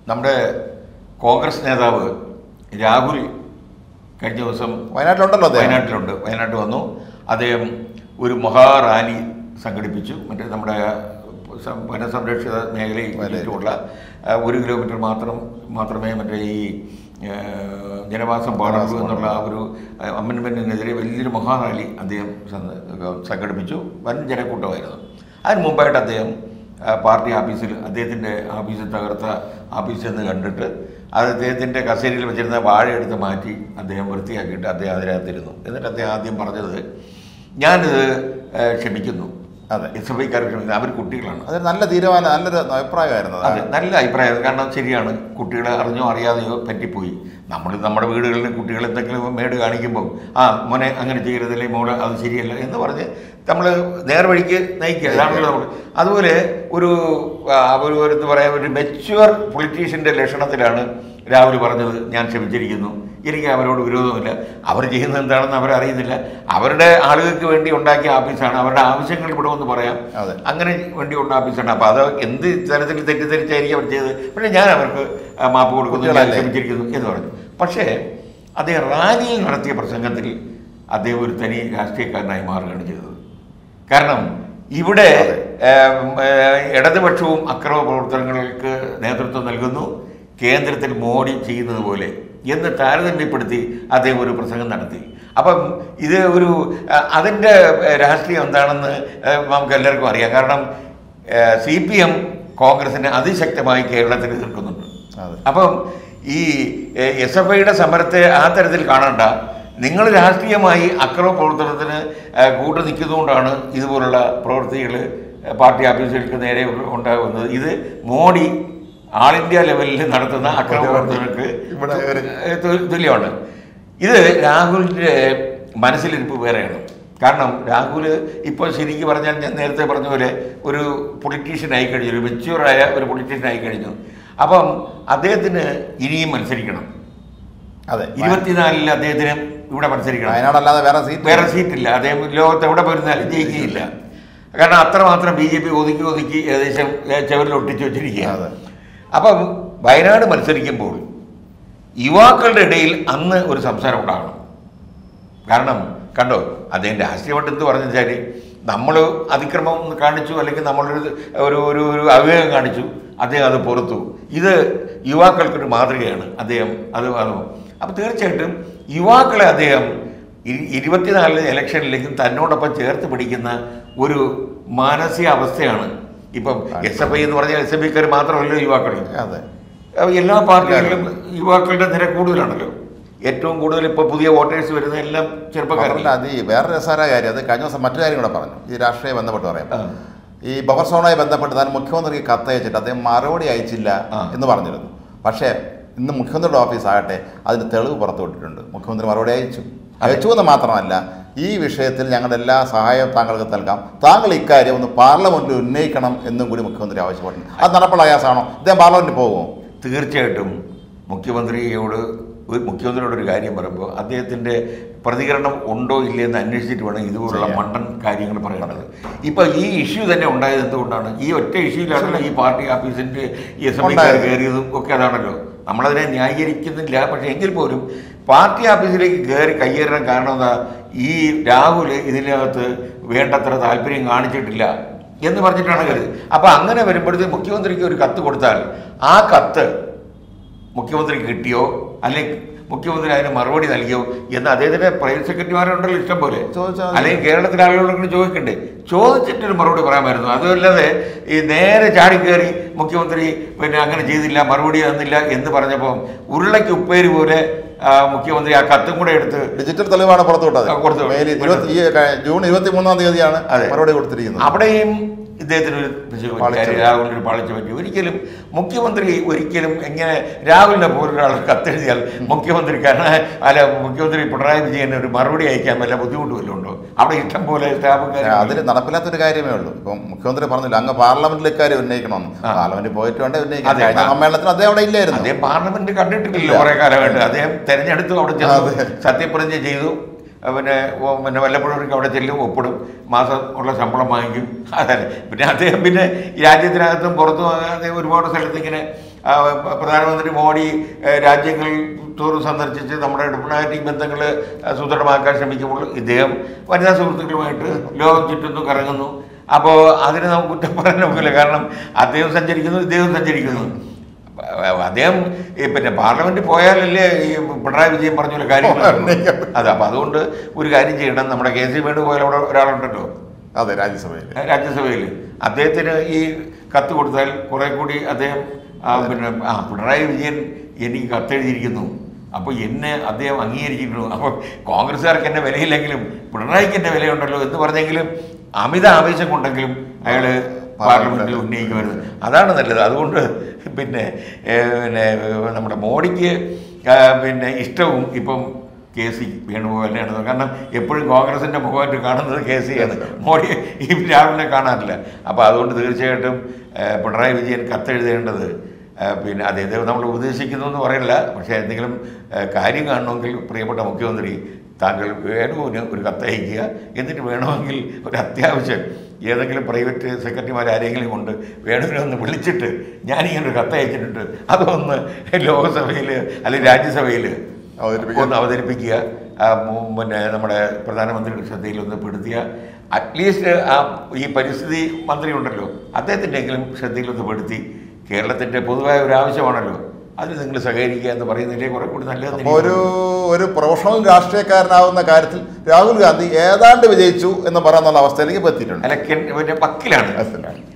നമ്മുടെ കോൺഗ്രസ് നേതാവ് രാഹുൽ കഴിഞ്ഞ ദിവസം വയനാട്ടിലുണ്ടല്ലോ അദ്ദേഹം വയനാട്ടിലുണ്ട് വയനാട്ടിൽ വന്നു അദ്ദേഹം ഒരു മഹാറാലി സംഘടിപ്പിച്ചു മറ്റേ നമ്മുടെ സം- വനസംരക്ഷിത മേഖലയിൽ ചുറ്റുമുള്ള ആ, ഒരു കിലോമീറ്റർ മാത്രം മാത്രമേ മറ്റേ ഈ ആ, ജനവാസം പാടുള്ളൂ എന്നുള്ള ആ ഒരു അമ്മൻമെൻറ്റിനെതിരെ വലിയൊരു മഹാറാലി അദ്ദേഹം സ- സംഘടിപ്പിച്ചു വൻ ജനക്കൂട്ടമായിരുന്നു അതിന് മുമ്പായിട്ട് അദ്ദേഹം ആ, പാർട്ടി ഓഫീസിൽ അദ്ദേഹത്തിൻ്റെ ഓഫീസിൽ തകർത്ത ഓഫീസിൽ നിന്ന് കണ്ടിട്ട് അത് അദ്ദേഹത്തിൻ്റെ കസേരയിൽ വെച്ചിരുന്ന വാഴ എടുത്ത് മാറ്റി അദ്ദേഹം വൃത്തിയാക്കിയിട്ട് അദ്ദേഹം അതിനകത്തിരുന്നു എന്നിട്ട് അദ്ദേഹം ആദ്യം പറഞ്ഞത് ഞാനിത് ആ, ക്ഷമിക്കുന്നു അതെ. എസ് എഫ് ഐക്കാർ ക്ഷമിക്കുന്നു അവർ കുട്ടികളാണ് അതൊരു നല്ല തീരുമാനം നല്ലൊരു അഭിപ്രായമായിരുന്നു അത്. അതെ നല്ല അഭിപ്രായം കാരണം ശരിയാണ് കുട്ടികളെ അറിഞ്ഞോ അറിയാതെയോ പറ്റിപ്പോയി നമ്മൾ നമ്മുടെ വീടുകളിൽ കുട്ടികൾ എന്തെങ്കിലും മേട് കാണിക്കുമ്പോൾ ആ മോനെ അങ്ങനെ ചെയ്യരുതല്ലേ മോളെ അത് ശരിയല്ല എന്ന് പറഞ്ഞ് നമ്മൾ നേർവഴിക്ക് നയിക്കുക അതാണല്ലോ നമ്മൾ അതുപോലെ ഒരു ആ, ഒരു ഒരു എന്താ പറയുക ഒരു മെച്യൂർ പൊളിറ്റീഷ്യൻ്റെ ലക്ഷണത്തിലാണ് രാഹുൽ പറഞ്ഞത് ഞാൻ ക്ഷമിച്ചിരിക്കുന്നു എനിക്ക് അവരോട് വിരോധമില്ല അവർ ചെയ്യുന്നത് എന്താണെന്ന് അവരറിയുന്നില്ല അവരുടെ ആളുകൾക്ക് വേണ്ടി ഉണ്ടാക്കിയ ഓഫീസാണ് അവരുടെ ആവശ്യങ്ങൾ ഇവിടെ വന്ന് പറയാം അതെ. അങ്ങനെ വേണ്ടി ഉള്ള ഓഫീസാണ് അപ്പോൾ അത് എന്ത് തരത്തിൽ തെറ്റിദ്ധരിച്ചായിരിക്കും അവർ ചെയ്തത് പക്ഷേ ഞാൻ അവർക്ക് ആ, മാപ്പ് കൊടുക്കുന്നു ഞാൻ കുട്ടികളല്ലേ? ക്ഷമിച്ചിരിക്കുന്നു എന്ന് പറഞ്ഞു പക്ഷേ അദ്ദേഹം റാലിയിൽ നടത്തിയ പ്രസംഗത്തിൽ അദ്ദേഹം ഒരു തനി രാഷ്ട്രീയക്കാരനായി മാറുകയാണ് ചെയ്തത് കാരണം ഇവിടെ ഏം, ഏ, ഇടതുപക്ഷവും അക്രമ പ്രവർത്തനങ്ങൾക്ക് നേതൃത്വം നൽകുന്നു കേന്ദ്രത്തിൽ മോഡി ചെയ്യുന്നത് പോലെ എന്ന് താരതമ്യപ്പെടുത്തി അദ്ദേഹം ഒരു പ്രസംഗം നടത്തി അപ്പം ഇത് ഒരു ആ, അതിൻ്റെ രാഷ്ട്രീയം എന്താണെന്ന് ഏ, നമുക്ക് എല്ലാവർക്കും അറിയാം കാരണം സി പി എം കോൺഗ്രസിനെ അതിശക്തമായി കേരളത്തിൽ എതിർക്കുന്നുണ്ട് അതെ. അപ്പം ഈ എസ് എഫ് ഐയുടെ സമരത്തെ ആ തരത്തിൽ കാണണ്ട നിങ്ങൾ രാഷ്ട്രീയമായി അക്രമ പ്രവർത്തനത്തിന് ഏ, കൂട്ടു നിൽക്കുന്നതുകൊണ്ടാണ് ഇതുപോലുള്ള പ്രവൃത്തികൾ പാർട്ടി ഓഫീസുകൾക്ക് നേരെ ഉണ്ടാകുന്നത് ഇത് മോഡി ആൾ ഇന്ത്യ ലെവലിൽ നടത്തുന്ന അക്രമ പ്രവർത്തനങ്ങൾക്ക് ഇവിടെ ഒരു- ഏ, തു- തുല്യമാണ് ഇത് രാഹുലിൻ്റെ മനസ്സിലിരിപ്പ് വേറെയാണ് കാരണം രാഹുൽ ഇപ്പോൾ ശരിക്കും പറഞ്ഞാൽ ഞാൻ നേരത്തെ പറഞ്ഞ പോലെ ഒരു പൊളിറ്റീഷ്യൻ ആയി കഴിഞ്ഞു ഒരു മെച്യൂറായ ഒരു പൊളിറ്റീഷ്യൻ ആയി കഴിഞ്ഞു അപ്പം അദ്ദേഹത്തിന് ഇനിയും മത്സരിക്കണം അതെ ഇരുപത്തിനാലിൽ അദ്ദേഹത്തിന് ഇവിടെ മത്സരിക്കണം വയനാടല്ലാതെ വേറെ സീറ്റ് വേറെ സീറ്റില്ല അദ്ദേഹം ലോകത്ത് എവിടെ പോയിരുന്നാലും ജയിക്കുകയില്ല കാരണം അത്രമാത്രം ബി ജെ പി ഒതുക്കി ഒതുക്കി ഏകദേശം ഏ, ചുവരിൽ ഒട്ടിച്ചു വെച്ചിരിക്കുക അതെ. അപ്പം വയനാട് മത്സരിക്കുമ്പോൾ യുവാക്കളുടെ ഇടയിൽ അന്ന് ഒരു സംസാരം ഉണ്ടാകണം കാരണം കണ്ടോ അദ്ദേഹം രാഷ്ട്രീയമായിട്ട് എന്ത് പറഞ്ഞു വെച്ചാൽ നമ്മൾ അതിക്രമം കാണിച്ചു അല്ലെങ്കിൽ നമ്മളൊരു ഒരു ഒരു ഒരു അവിവേകം കാണിച്ചു അദ്ദേഹം അത് പുറത്തു ഇത് യുവാക്കൾക്കൊരു മാതൃകയാണ് അദ്ദേഹം അത് അത് അപ്പോൾ തീർച്ചയായിട്ടും യുവാക്കളെ അദ്ദേഹം ഇ- ഇരുപത്തിനാലിന് ഇലക്ഷനിലേക്കും തന്നോടൊപ്പം ചേർത്ത് പിടിക്കുന്ന ഒരു മാനസികാവസ്ഥയാണ് ഇപ്പം എസ് എഫ് ഐ എന്ന് പറഞ്ഞാൽ എസ് എഫ് ഐക്കാർ മാത്രമല്ല യുവാക്കൾ അതെ അഹ് എല്ലാ പാർട്ടികളിലും യുവാക്കളുടെ നിര കൂടുതലാണല്ലോ ഏറ്റവും കൂടുതൽ ഇപ്പോൾ പുതിയ വോട്ടേഴ്സ് വരുന്ന എല്ലാം ചെറുപ്പക്കാരല്ല മാത്രമല്ല അത് ഈ വേറെ രസകരമായ കാര്യം അത് കഴിഞ്ഞ ദിവസം മറ്റു കാര്യം കൂടെ പറഞ്ഞു ഈ രാഷ്ട്രീയ ബന്ധപ്പെട്ട് പറയാം ആ. ഈ ബഫർ സോണുമായി ബന്ധപ്പെട്ട് താൻ മുഖ്യമന്ത്രിക്ക് കത്ത് അയച്ചിട്ട് അദ്ദേഹം മറുപടി അയച്ചില്ല ആ. എന്ന് പറഞ്ഞിരുന്നു പക്ഷേ ഇന്ന് മുഖ്യമന്ത്രിയുടെ ഓഫീസ് ആകട്ടെ അതിന് തെളിവ് പുറത്തുവിട്ടിട്ടുണ്ട് മുഖ്യമന്ത്രി മറുപടി അയച്ചു അയച്ചു എന്ന് മാത്രമല്ല ഈ വിഷയത്തിൽ ഞങ്ങളുടെ എല്ലാ സഹായവും താങ്കൾക്ക് നൽകാം താങ്കൾ ഇക്കാര്യം ഒന്ന് പാർലമെന്റിൽ ഉന്നയിക്കണം എന്നും കൂടി മുഖ്യമന്ത്രി ആവശ്യപ്പെട്ടു അത് നടപ്പുള്ള ആയാസാണോ ഇദ്ദേഹം പാർലമെന്റിൽ പോകുമോ തീർച്ചയായിട്ടും മുഖ്യമന്ത്രിയോട് ഒരു മുഖ്യമന്ത്രിയോട് ഒരു കാര്യം പറയുമ്പോൾ അദ്ദേഹത്തിൻ്റെ പ്രതികരണം ഉണ്ടോ ഇല്ലയെന്ന് അന്വേഷിച്ചിട്ട് വേണം ഇതുപോലുള്ള മണ്ടൻ കാര്യങ്ങൾ പറയേണ്ടത് ഇപ്പോൾ ഈ ഇഷ്യൂ തന്നെ ഉണ്ടായത് എന്തുകൊണ്ടാണ് ഈ ഒറ്റ ഇഷ്യൂയിലാണല്ലോ ഈ പാർട്ടി ഓഫീസിൻ്റെ ഈ എസ് എം ഐക്കാർ ഉണ്ടായത്. കയറിയതും ഒക്കെ അതാണല്ലോ നമ്മളതിനെ ന്യായീകരിക്കുന്നില്ല പക്ഷേ എങ്കിൽ പോലും പാർട്ടി ഓഫീസിലേക്ക് കയറി കയ്യേറാൻ കാരണം എന്താ ഈ രാഹുൽ ഇതിനകത്ത് വേണ്ടത്ര താല്പര്യം കാണിച്ചിട്ടില്ല എന്ന് പറഞ്ഞിട്ടാണ് കരുത് അപ്പം അങ്ങനെ വരുമ്പോഴത്തേക്ക് മുഖ്യമന്ത്രിക്ക് ഒരു കത്ത് കൊടുത്താൽ ആ കത്ത് മുഖ്യമന്ത്രി കിട്ടിയോ അല്ലെങ്കിൽ മുഖ്യമന്ത്രി അതിന് മറുപടി നൽകിയോ എന്ന് അദ്ദേഹത്തിന്റെ പ്രൈവറ്റ് സെക്രട്ടറിമാരുണ്ടല്ലോ ഇഷ്ടം പോലെ ചോദിച്ചാൽ മതി. അല്ലെങ്കിൽ കേരളത്തിലെ ആളുകളോട് ചോദിക്കണ്ടേ ചോദിച്ചിട്ടൊരു മറുപടി പറയാമായിരുന്നു അതുമല്ലാതെ ഈ നേരെ ചാടിക്കയറി മുഖ്യമന്ത്രി പിന്നെ അങ്ങനെ ചെയ്തില്ല മറുപടി തന്നില്ല എന്ന് പറഞ്ഞപ്പോൾ ഉരുളയ്ക്ക് ഉപ്പേരി പോലെ ആ, മുഖ്യമന്ത്രി ആ കത്തും കൂടെ എടുത്ത് ഡിജിറ്റൽ തെളിവാണ് പുറത്തുവിട്ടത് ആ, പുറത്ത് മെയിൽ ഇരുപത്തി ഈ ക- ജൂൺ ഇരുപത്തി മൂന്നാം തീയതിയാണ് അതെ. മറുപടി കൊടുത്തിരിക്കുന്നത് അവിടെയും ഇദ്ദേഹത്തിന് ഒരു പിശക് പറ്റി. പാളിച്ച. രാഹുലിന് ഒരു പാളിച്ച പറ്റി ഒരിക്കലും മുഖ്യമന്ത്രി ഒരിക്കലും എങ്ങനെ രാഹുലിനെ പോലൊരാൾ കത്തെഴുതിയാൽ മുഖ്യമന്ത്രി കാരണം അല്ല മുഖ്യമന്ത്രി പിണറായി വിജയന് ഒരു മറുപടി അയക്കാൻ വല്ല ബുദ്ധിമുട്ട് വല്ലതും ഉണ്ടോ അവിടെ ഇഷ്ടം പോലെ സ്റ്റാഫുകാർ അതിൽ നടപ്പിലാത്തൊരു കാര്യമേ ഉള്ളൂ ഇപ്പം മുഖ്യമന്ത്രി പറഞ്ഞില്ല അങ്ങ് പാർലമെന്റിൽ ഇക്കാര്യം ഉന്നയിക്കണമെന്ന് ആ. പാർലമെന്റിൽ പോയിട്ട് വേണ്ടേ ഉന്നയിക്കാൻ അതെ, കഴിഞ്ഞ ആ. സമ്മേളനത്തിൽ അദ്ദേഹം അവിടെ ഇല്ലായിരുന്നു അദ്ദേഹം പാർലമെന്റ് കണ്ടിട്ടില്ല ഇല്ല. കുറെ കാലമായിട്ട് അദ്ദേഹം തെരഞ്ഞെടുത്തു അവിടെ ചെന്നു അതെ. സത്യപ്രതിജ്ഞ ചെയ്തു അഹ് പിന്നെ ഓ, പിന്നെ വല്ലപ്പോഴും അവിടെ ചെല്ലും ഒപ്പിടും മാസം ഉള്ള ശമ്പളം വാങ്ങിക്കും അതെ പിന്നെ അദ്ദേഹം പിന്നെ ഈ രാജ്യത്തിനകത്തും പുറത്തും അദ്ദേഹം ഒരുപാട് സ്ഥലത്ത് ഇങ്ങനെ ആ, പ- പ്രധാനമന്ത്രി മോഡി ഏ, രാജ്യങ്ങൾ തോറും സന്ദർശിച്ച് നമ്മുടെ ഡിപ്ലോമാറ്റിക് ബന്ധങ്ങൾ സുദൃഢമാക്കാൻ ശ്രമിക്കുമ്പോൾ ഇദ്ദേഹം വനിതാ സുഹൃത്തുക്കളുമായിട്ട് ലോകം ചുറ്റുന്നു കറങ്ങുന്നു അപ്പോൾ അതിന് നമുക്ക് കുറ്റം പറയാൻ നോക്കില്ല കാരണം അദ്ദേഹം സഞ്ചരിക്കുന്നു ഇദ്ദേഹം സഞ്ചരിക്കുന്നു അപ്പൊ അദ്ദേഹം ഈ പിന്നെ പാർലമെന്റിൽ പോയാലല്ലേ ഈ പിണറായി വിജയൻ പറഞ്ഞ പോലെ കാര്യങ്ങൾ നടക്കൂ. അതെ അപ്പം അതുകൊണ്ട് ഒരു കാര്യം ചെയ്യണം നമ്മുടെ കെ സി വേണുഗോപാൽ അവിടെ ഒരാളുണ്ടല്ലോ അതെ രാജ്യസഭയിൽ രാജ്യസഭയിൽ അദ്ദേഹത്തിന് ഈ കത്ത് കൊടുത്താൽ കുറെ കൂടി അദ്ദേഹം ആ, പിന്നെ ആ പിണറായി വിജയൻ എനിക്ക് കത്തെഴുതിയിരിക്കുന്നു അപ്പോൾ എന്നെ അദ്ദേഹം അംഗീകരിച്ചിരുന്നു അപ്പോൾ കോൺഗ്രസ്സുകാർക്ക് എന്നെ വിലയില്ലെങ്കിലും പിണറായിക്ക് എന്നെ വിലയുണ്ടല്ലോ എന്ന് പറഞ്ഞെങ്കിലും അമിത ആവേശം കൊണ്ടെങ്കിലും അയാൾ പാർലമെന്റിൽ ഉന്നയിക്കുമായിരുന്നു അതാണ് നല്ലത് അതുകൊണ്ട് പിന്നെ ഏ, പിന്നെ നമ്മുടെ മോഡിക്ക് ആ, പിന്നെ ഇഷ്ടവും ഇപ്പം കെ സി വേണുഗോപാലിനെയാണ് കാരണം എപ്പോഴും കോൺഗ്രസിന്റെ മുഖമായിട്ട് കാണുന്നത് കെ സി ആണ് മോഡി ഈ രാഹുലിനെ കാണാറില്ല അപ്പോൾ അതുകൊണ്ട് തീർച്ചയായിട്ടും ഏഹ്, പിണറായി വിജയൻ കത്തെഴുതേണ്ടത് ഏഹ്, പിന്നെ അദ്ദേഹത്തെ നമ്മൾ ഉപദേശിക്കുന്നു എന്ന് പറയില്ല പക്ഷേ എന്തെങ്കിലും ഏഹ്, കാര്യം കാണണമെങ്കിൽ പ്രിയപ്പെട്ട മുഖ്യമന്ത്രി താങ്കൾ വേണുവിന് ഒരു കത്തയക്കുക എന്നിട്ട് വേണമെങ്കിൽ ഒരു അത്യാവശ്യം ഏതെങ്കിലും പ്രൈവറ്റ് സെക്രട്ടറിമാർ ആരെങ്കിലും കൊണ്ട് വേണുവിനെ ഒന്ന് വിളിച്ചിട്ട് ഞാനിങ്ങനെ ഒരു കത്തയച്ചിട്ടുണ്ട് അതൊന്ന് ലോകസഭയിൽ അല്ലെങ്കിൽ രാജ്യസഭയിൽ അവതരിപ്പിക്കാൻ ഒന്ന് അവതരിപ്പിക്കുക ആ, മു- പിന്നെ നമ്മുടെ പ്രധാനമന്ത്രിയുടെ ശ്രദ്ധയിൽ ഒന്ന് പെടുത്തിയ അറ്റ്ലീസ്റ്റ് ആ ഈ പരിസ്ഥിതി മന്ത്രി ഉണ്ടല്ലോ അദ്ദേഹത്തിൻ്റെങ്കിലും ശ്രദ്ധയിൽ ഒന്ന് പെടുത്തി കേരളത്തിൻ്റെ പൊതുവായ ഒരു ആവശ്യമാണല്ലോ അതിന് നിങ്ങൾ സഹകരിക്കുക എന്ന് പറയുന്നതിലേ കുറെ കൂടി നല്ലതെന്ന് അപ്പോൾ എനിക്ക് ഒരു ഒരു പ്രൊഫഷണൽ രാഷ്ട്രീയക്കാരനാവുന്ന കാര്യത്തിൽ രാഹുൽ ഗാന്ധി ഏതാണ്ട് വിജയിച്ചു എന്ന് പറയാനുള്ള അവസ്ഥയിലേക്ക് ഇപ്പൊ എത്തിയിട്ടുണ്ട് അല്ല കെ- പിന്നെ വക്കിലാണ് മനസ്സിലായി.